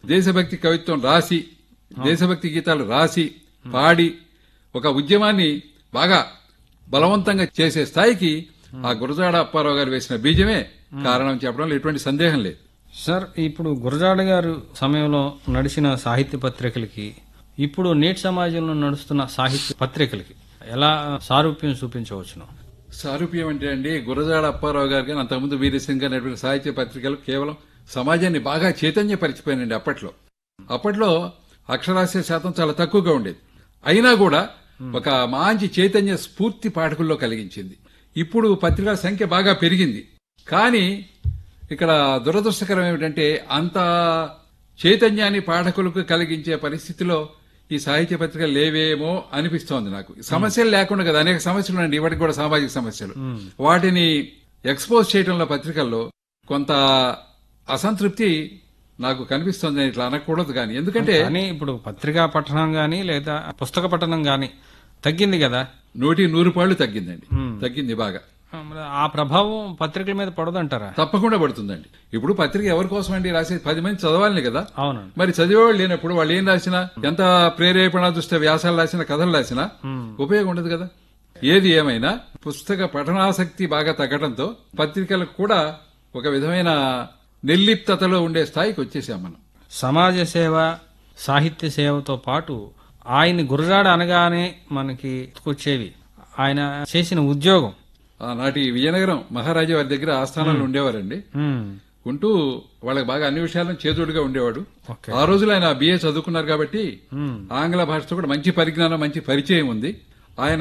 దేశభక్తి కవిత్వం రాసి దేశభక్తి గీతాలు రాసి పాడి ఒక ఉద్యమాన్ని బాగా బలవంతంగా చేసే స్థాయికి ఆ గురజాడ అప్పారావు గారు వేసిన బీజమే కారణం చెప్పడంలో ఎటువంటి సందేహం లేదు సార్ ఇప్పుడు గురజాడ గారు సమయంలో నడిచిన సాహిత్య పత్రికలకి ఇప్పుడు నేటి సమాజంలో నడుస్తున్న సాహిత్య పత్రికలకి ఎలా సారూప్యం చూపించవచ్చును సారూప్యం అంటే అండి గురజాడ అప్పారావు గారు కానీ అంతకుముందు వీరసింగ్ గారు నడిపిన సాహిత్య పత్రికలు కేవలం సమాజాన్ని బాగా చైతన్యపరిచిపోయినండి అప్పట్లో అప్పట్లో అక్షరాస్య శాతం చాలా తక్కువగా ఉండేది అయినా కూడా ఒక మంచి చైతన్య స్ఫూర్తి పాఠకుల్లో కలిగించింది ఇప్పుడు పత్రికల సంఖ్య బాగా పెరిగింది కానీ ఇక్కడ దురదృష్టకరం ఏమిటంటే అంత చైతన్యాన్ని పాఠకులకు కలిగించే పరిస్థితిలో ఈ సాహిత్య పత్రికలు లేవేమో అనిపిస్తోంది నాకు సమస్యలు లేకుండా కదా అనేక సమస్యలు ఉన్నాయండి ఇవాటికి కూడా సామాజిక సమస్యలు వాటిని ఎక్స్పోజ్ చేయడంలో పత్రికల్లో కొంత అసంతృప్తి నాకు కనిపిస్తోంది నేను ఇట్లా అనకూడదు కానీ ఎందుకంటే కానీ ఇప్పుడు పత్రికా పఠనం గాని లేదా పుస్తక పఠనం గాని తగ్గింది కదా నూటి నూరు పాళ్ళు తగ్గిందండి తగ్గింది బాగా ఆ, మరి ఆ ప్రభావం పత్రికల మీద పడదంటారా తప్పకుండా పడుతుందండి ఇప్పుడు పత్రిక ఎవరి కోసం అండి రాసేది పది మంది చదవాలని కదా అవునండి మరి చదివేవాళ్ళు లేనప్పుడు వాళ్ళు ఏం రాసినా ఎంత ప్రేరేపణ దృష్టి వ్యాసాలు రాసినా కథలు రాసినా ఉపయోగం ఉండదు కదా ఏది ఏమైనా పుస్తక పఠనాసక్తి బాగా తగ్గడంతో పత్రికలకు కూడా ఒక విధమైన నిర్లిప్తతలో ఉండే స్థాయికి వచ్చేసాం మనం సమాజ సేవ సాహిత్య సేవతో పాటు ఆయన గురజాడ అనగానే మనకి వచ్చేవి ఆయన చేసిన ఉద్యోగం ఆనాటి విజయనగరం మహారాజా వారి దగ్గర ఆస్థానాలు ఉండేవారండి ఉమ్, ఉంటూ వాళ్ళకి బాగా అన్ని విషయాలను చేదోడుగా ఉండేవాడు ఓకే. ఆ రోజులు ఆయన బిఏ చదువుకున్నారు కాబట్టి ఉమ్, ఆంగ్ల భాషతో కూడా మంచి పరిజ్ఞానం మంచి పరిచయం ఉంది ఆయన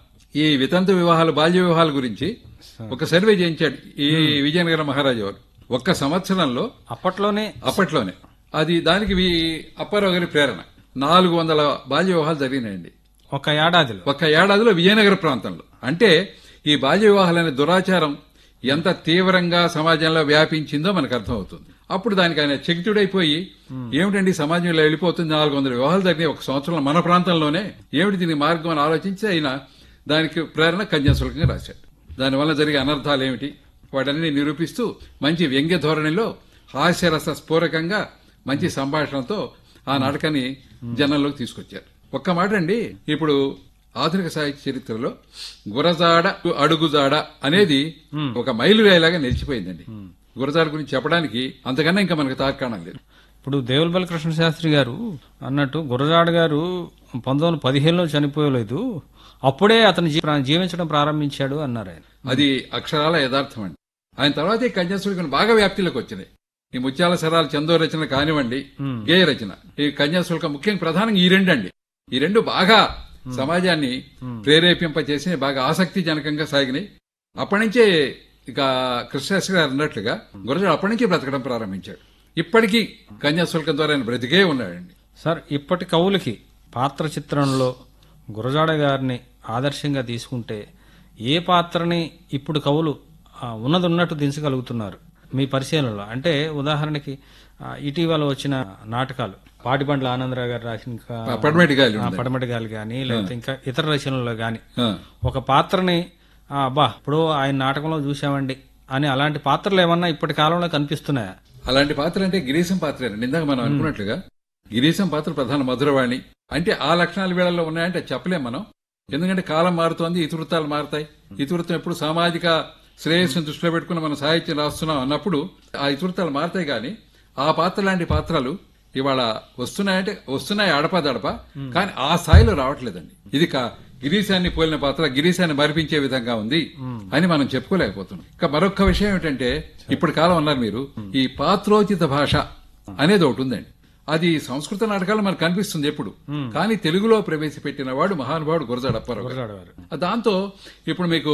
ఈ వితంతు వివాహాలు బాల్య వివాహాల గురించి ఒక సర్వే చేయించాడు ఈ విజయనగరం మహారాజా వారు ఒక్క సంవత్సరంలో అప్పట్లోనే అప్పట్లోనే అది దానికి వి- అప్పారావు గారి ప్రేరణ నాలుగు వందల బాల్య వివాహాలు జరిగినాయండి ఒక ఏడాదిలో ఒక్క ఏడాదిలో విజయనగర ప్రాంతంలో అంటే ఈ బాల్య వివాహాలనే దురాచారం ఎంత తీవ్రంగా సమాజంలో వ్యాపించిందో మనకు అర్థమవుతుంది అప్పుడు దానికి ఆయన చకితుడైపోయి ఏమిటండి సమాజంలో వెళ్ళిపోతుంది నాలుగు వందల వివాహాలు జరిగినాయి ఒక సంవత్సరంలో మన ప్రాంతంలోనే ఏమిటి దీనికి మార్గం అని ఆలోచించి ఆయన దానికి ప్రేరణ కన్యాశుల్కంగా రాశాడు దానివల్ల జరిగే అనర్థాలు ఏమిటి వాటన్ని నిరూపిస్తూ మంచి వ్యంగ్య ధోరణిలో హాస్యరస స్ఫూరకంగా మంచి సంభాషణతో ఆ నాటకాన్ని జనంలోకి తీసుకొచ్చారు ఒక్క మాట అండి ఇప్పుడు ఆధునిక సాహిత్య చరిత్రలో గురజాడ అడుగుజాడ అనేది ఒక మైలురాయిలాగా నిలిచిపోయిందండి గురజాడ గురించి చెప్పడానికి అంతకన్నా ఇంకా మనకు తార్కాణం లేదు ఇప్పుడు దేవులపల్లి కృష్ణ శాస్త్రి గారు అన్నట్టు గురజాడ గారు పంతొమ్మిది వందల పదిహేనులో చనిపోయలేదు అప్పుడే అతను జీ- జీవించడం ప్రారంభించాడు అన్నారు ఆయన అది అక్షరాల యథార్థం అండి ఆయన తర్వాత ఈ కన్యాశుల్కం బాగా వ్యాప్తిలోకి వచ్చినాయి ఈ ముత్యాల సరాల చందో రచన కానివ్వండి గేయ రచన ఈ కన్యాశుల్కం ముఖ్యంగా ప్రధానంగా ఈ రెండు అండి ఈ రెండు బాగా సమాజాన్ని ప్రేరేపింపచేసి బాగా ఆసక్తిజనకంగా సాగినాయి అప్పటి నుంచే ఇక కృష్ణశాస్త్రి గారు అన్నట్లుగా గురజాడు అప్పటి నుంచి బ్రతకడం ప్రారంభించాడు ఇప్పటికీ కన్యాశుల్కం ద్వారా ఆయన బ్రతికే ఉన్నాడండి సార్ ఇప్పటి కవులకి పాత్ర చిత్రంలో గురజాడ గారిని ఆదర్శంగా తీసుకుంటే ఏ పాత్రని ఇప్పుడు కవులు ఆ, ఉన్నది ఉన్నట్టు దించగలుగుతున్నారు మీ పరిశీలనలో అంటే ఉదాహరణకి ఆ, ఇటీవల వచ్చిన నాటకాలు పాటిబండ్ల ఆనందరావు గారు రాసిన ఇంకా పడమటి గాలి ఆ, పడమటి గాలి గాని లేకపోతే ఇంకా ఇతర రచనల్లో గాని ఆ. ఒక పాత్రని ఆ, అబ్బా ఇప్పుడు ఆయన నాటకంలో చూసామండి అని అలాంటి పాత్రలు ఏమన్నా ఇప్పటి కాలంలో కనిపిస్తున్నాయా అలాంటి పాత్ర అంటే గిరీశం పాత్రేనండి ఇందాక మనం అనుకున్నట్లుగా గిరీశం పాత్ర ప్రధాన మధురవాణి అంటే ఆ లక్షణాలు వీళ్ళలో ఉన్నాయంటే చెప్పలేం మనం ఎందుకంటే కాలం మారుతోంది ఇతివృత్తాలు మారుతాయి ఇతివృత్తం ఎప్పుడు సామాజిక శ్రేయస్సును దృష్టిలో పెట్టుకుని మనం సాహిత్యం రాస్తున్నాం అన్నప్పుడు ఆ ఇతివృత్తాలు మారుతాయి కానీ ఆ పాత్ర లాంటి పాత్రలు ఇవాళ వస్తున్నాయంటే వస్తున్నాయి అడపదడప కానీ ఆ స్థాయిలో రావట్లేదండి ఇది కా గిరీశాన్ని పోలిన పాత్ర గిరీశాన్ని మరిపించే విధంగా ఉంది అని మనం చెప్పుకోలేకపోతున్నాం ఇంకా మరొక విషయం ఏంటంటే ఇప్పుడు కాలం అన్నారు మీరు ఈ పాత్రోచిత భాష అనేది ఒకటి ఉందండి అది సంస్కృత నాటకాలు మనకు కనిపిస్తుంది ఎప్పుడు కానీ తెలుగులో ప్రవేశపెట్టిన వాడు మహానుభావుడు గురజాడ అప్పారావు గారు. గురజాడ గారు దాంతో ఇప్పుడు మీకు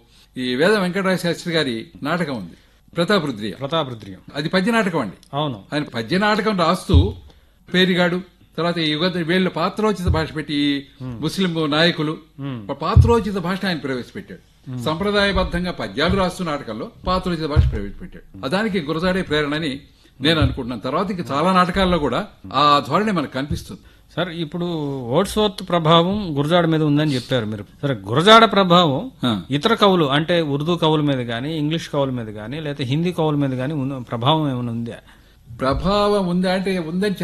ఈ వేద వెంకటరాయ శాస్త్రి గారి నాటకం ఉంది ప్రతాపరుద్రియ ప్రతాపరుద్రియం అది పద్య నాటకం అండి అవును ఆయన పద్య నాటకం రాస్తూ పేరిగాడు తర్వాత ఈ యుగ వీళ్ళు పాత్రోచిత భాష పెట్టి ఈ ముస్లిం నాయకులు పాత్రోచిత భాష ఆయన ప్రవేశపెట్టాడు సంప్రదాయబద్ధంగా పద్యాలు రాస్తూ నాటకాల్లో పాత్రోచిత భాష ప్రవేశపెట్టాడు ఆ దానికి గురజాడే ప్రేరణని నేను అనుకుంటున్నాను తర్వాత ఇంకా చాలా నాటకాల్లో కూడా ఆ ధోరణి మనకు కనిపిస్తుంది సార్ ఇప్పుడు ఓట్స్వర్త్ ప్రభావం గురజాడ మీద ఉందని చెప్పారు మీరు సరే గురజాడ ప్రభావం ఆ. ఇతర కవులు అంటే ఉర్దూ కవుల మీద గానీ ఇంగ్లీష్ కవుల మీద గానీ లేకపోతే హిందీ కవుల మీద గానీ ఉన్న- ప్రభావం ఏమైనా ఉందా ప్రభావం ఉందా అంటే ఉందని